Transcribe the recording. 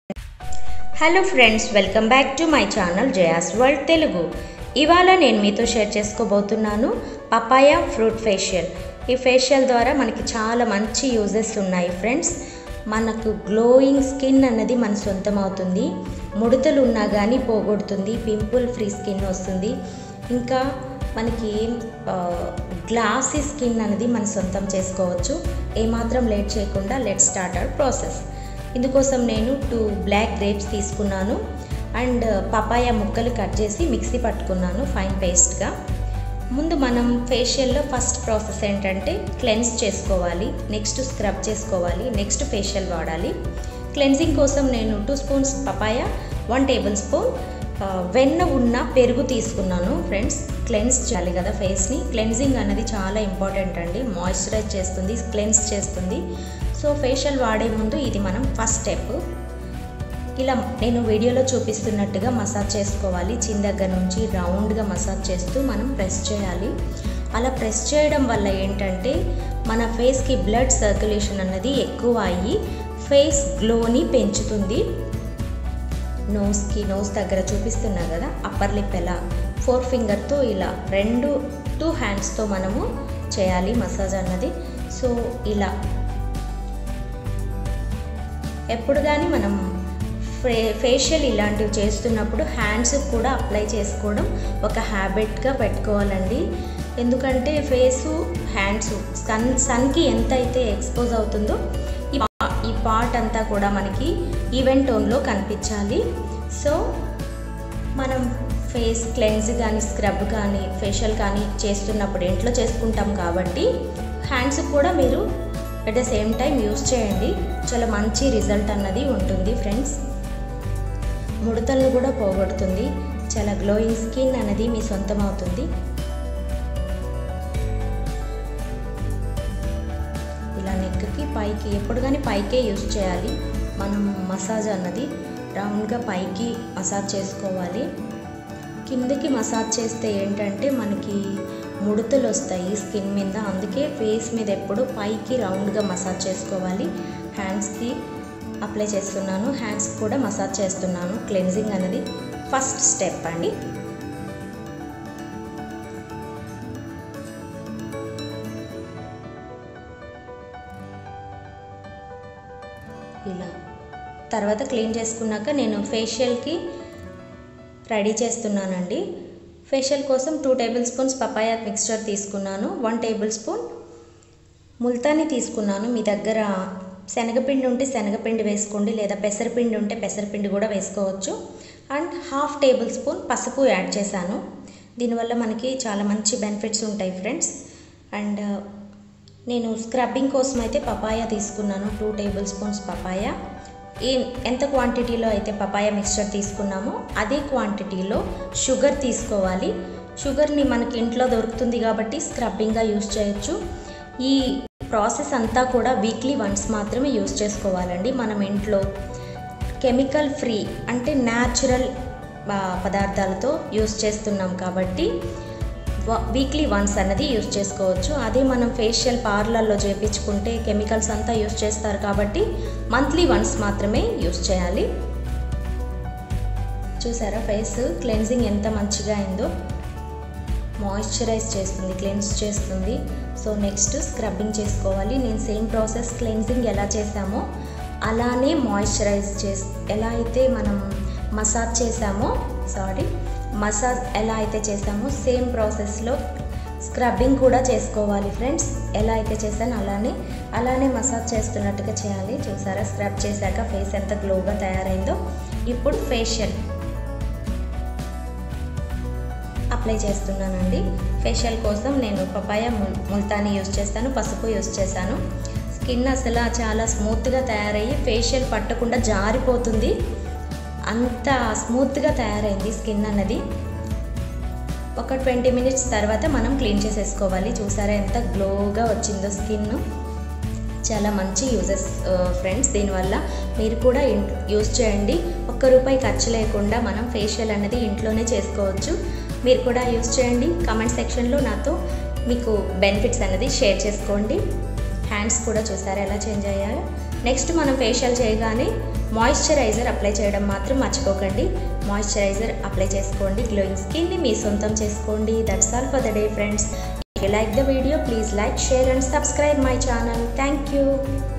Hello friends welcome back to my channel Jaya's world Telugu ఇవాళ నేను మీతో షేర్ చేసుకోబోతున్నాను పపాయ ఫ్రూట్ ఫేషియల్ ఈ ఫేషియల్ ద్వారా మనకి చాలా మంచి యూజెస్ ఉన్నాయి ఫ్రెండ్స్ మనకు గ్లోయింగ్ స్కిన్ అన్నది మన సొంతం అవుతుంది ముడతలు ఉన్నా కానీ పోగొడుతుంది పింపుల్ ఫ్రీ స్కిన్ వస్తుంది ఇంకా మనకి గ్లాసీ స్కిన్ అనేది మన సొంతం చేసుకోవచ్చు ఏమాత్రం లేట్ చేయకుండా లెట్ స్టార్ట్ అవర్ ప్రాసెస్ ఇందుకోసం నేను టూ బ్లాక్ గ్రేప్స్ తీసుకున్నాను అండ్ పపాయ ముక్కలు కట్ చేసి మిక్సీ పట్టుకున్నాను ఫైన్ పేస్ట్గా ముందు మనం ఫేషియల్లో ఫస్ట్ ప్రాసెస్ ఏంటంటే క్లెన్స్ చేసుకోవాలి నెక్స్ట్ స్క్రబ్ చేసుకోవాలి నెక్స్ట్ ఫేషియల్ వాడాలి క్లెన్జింగ్ కోసం నేను two spoons papaya one tablespoon వెన్న ఉన్న పెరుగు తీసుకున్నాను ఫ్రెండ్స్ క్లెన్స్ చేయాలి కదా ఫేస్ని క్లెన్జింగ్ అనేది చాలా ఇంపార్టెంట్ అండి మాయిశ్చరైజ్ చేస్తుంది క్లెన్స్ చేస్తుంది సో ఫేషియల్ వాడే ముందు ఇది మనం ఫస్ట్ స్టెప్ ఇలా నేను వీడియోలో చూపిస్తున్నట్టుగా మసాజ్ చేసుకోవాలి చిన్న దగ్గర నుంచి రౌండ్గా మసాజ్ చేస్తూ మనం ప్రెస్ చేయాలి అలా ప్రెస్ చేయడం వల్ల ఏంటంటే మన ఫేస్కి బ్లడ్ సర్క్యులేషన్ అన్నది ఎక్కువ అయ్యి ఫేస్ గ్లోని పెంచుతుంది నోస్కి నోస్ దగ్గర చూపిస్తున్నా కదా అప్పర్ లిప్ ఎలా ఫోర్ ఫింగర్తో ఇలా రెండు టూ హ్యాండ్స్తో మనము చేయాలి మసాజ్ అన్నది సో ఇలా ఎప్పుడు కానీ మనం ఫే ఫేషియల్ ఇలాంటివి చేస్తున్నప్పుడు హ్యాండ్స్ కూడా అప్లై చేసుకోవడం ఒక హ్యాబిట్గా పెట్టుకోవాలండి ఎందుకంటే ఫేసు హ్యాండ్స్ సన్ సన్కి ఎంత అయితే ఎక్స్పోజ్ అవుతుందో ఈ ఈ పార్ట్ అంతా కూడా మనకి ఈవెంట్ టోన్లో కనిపించాలి సో మనం ఫేస్ క్లెన్స్ కానీ స్క్రబ్ కానీ ఫేషియల్ కానీ చేస్తున్నప్పుడు ఇంట్లో చేసుకుంటాం కాబట్టి హ్యాండ్స్ కూడా మీరు at the same time use చేయండి చాలా మంచి రిజల్ట్ అన్నది ఉంటుంది ఫ్రెండ్స్ ముడతలను కూడా పోగొడుతుంది చాలా గ్లోయింగ్ స్కిన్ అనేది మీ సొంతం అవుతుంది ఇలా నెక్కి పైకి ఎప్పుడు కానీ పైకే యూస్ చేయాలి మనం మసాజ్ అన్నది రౌండ్గా పైకి మసాజ్ చేసుకోవాలి కిందకి మసాజ్ చేస్తే ఏంటంటే మనకి ముడతలు వస్తాయి స్కిన్ మీద అందుకే ఫేస్ మీద ఎప్పుడు పైకి రౌండ్గా మసాజ్ చేసుకోవాలి హ్యాండ్స్కి అప్లై చేస్తున్నాను హ్యాండ్స్ కూడా మసాజ్ చేస్తున్నాను క్లెన్జింగ్ అనేది ఫస్ట్ స్టెప్ అండి ఇలా తర్వాత క్లీన్ చేసుకున్నాక నేను ఫేషియల్కి రెడీ చేస్తున్నానండి ఫేషియల్ కోసం two tablespoons papaya mixture తీసుకున్నాను వన్ టేబుల్ స్పూన్ ముల్తాని తీసుకున్నాను మీ దగ్గర శనగపిండి ఉంటే శనగపిండి వేసుకోండి లేదా పెసరపిండి ఉంటే పెసరపిండి కూడా వేసుకోవచ్చు అండ్ హాఫ్ టేబుల్ స్పూన్ పసుపు యాడ్ చేశాను దీనివల్ల మనకి చాలా మంచి బెనిఫిట్స్ ఉంటాయి ఫ్రెండ్స్ అండ్ నేను స్క్రబ్బింగ్ కోసం అయితే పపాయ తీసుకున్నాను టూ టేబుల్ స్పూన్స్ పపాయ ఈ ఎంత క్వాంటిటీలో అయితే పపాయ మిక్స్చర్ తీసుకున్నామో అదే క్వాంటిటీలో షుగర్ తీసుకోవాలి షుగర్ని మనకి ఇంట్లో దొరుకుతుంది కాబట్టి స్క్రబ్బింగ్గా యూస్ చేయొచ్చు ఈ ప్రాసెస్ అంతా కూడా వీక్లీ వన్స్ మాత్రమే యూస్ చేసుకోవాలండి మనం ఇంట్లో కెమికల్ ఫ్రీ అంటే న్యాచురల్ పదార్థాలతో యూస్ చేస్తున్నాం కాబట్టి వీక్లీ వన్స్ అన్నది యూస్ చేసుకోవచ్చు అదే మనం ఫేషియల్ పార్లర్లో చేయించుకుంటే కెమికల్స్ అంతా యూస్ చేస్తారు కాబట్టి మంత్లీ వన్స్ మాత్రమే యూస్ చేయాలి చూసారా ఫేస్ క్లెన్జింగ్ ఎంత మంచిగా అయిందో మాయిశ్చరైజ్ చేస్తుంది క్లెన్స్ చేస్తుంది సో నెక్స్ట్ స్క్రబ్బింగ్ చేసుకోవాలి నేను సేమ్ ప్రాసెస్ క్లెన్జింగ్ ఎలా చేసామో అలానే మాయిశ్చరైజ్ చేసి ఎలా అయితే మనం మసాజ్ చేసామో సారీ మసాజ్ ఎలా అయితే చేసామో సేమ్ ప్రాసెస్లో స్క్రబ్బింగ్ కూడా చేసుకోవాలి ఫ్రెండ్స్ ఎలా అయితే చేశానో అలానే అలానే మసాజ్ చేస్తున్నట్టుగా చేయాలి చూసారా స్క్రబ్ చేశాక ఫేస్ ఎంత గ్లోగా తయారైందో ఇప్పుడు ఫేషియల్ అప్లై చేస్తున్నానండి ఫేషియల్ కోసం నేను పపాయ ముల్తాని యూస్ చేస్తాను పసుపు యూస్ చేశాను స్కిన్ అసలు చాలా స్మూత్గా తయారయ్యి ఫేషియల్ పట్టకుండా జారిపోతుంది అంత స్మూత్గా తయారైంది స్కిన్ అన్నది ఒక ట్వంటీ మినిట్స్ తర్వాత మనం క్లీన్ చేసేసుకోవాలి చూసారా ఎంత గ్లోగా వచ్చిందో స్కిన్ చాలా మంచి యూజెస్ ఫ్రెండ్స్ దీనివల్ల మీరు కూడా యూజ్ చేయండి ఒక్క రూపాయి ఖర్చు లేకుండా మనం ఫేషియల్ అనేది ఇంట్లోనే చేసుకోవచ్చు మీరు కూడా యూజ్ చేయండి కామెంట్ సెక్షన్లో నాతో మీకు బెనిఫిట్స్ అనేది షేర్ చేసుకోండి హ్యాండ్స్ కూడా చూసారా ఎలా చేంజ్ అయ్యాయో నెక్స్ట్ మనం ఫేషియల్ చేయగానే మాయిశ్చరైజర్ అప్లై చేయడం మాత్రం మర్చిపోకండి మాయిశ్చరైజర్ అప్లై చేసుకోండి గ్లోయింగ్ స్కిన్ని మీ సొంతం చేసుకోండి that's all for the day friends If you like the video, please like, share and subscribe my channel. Thank you.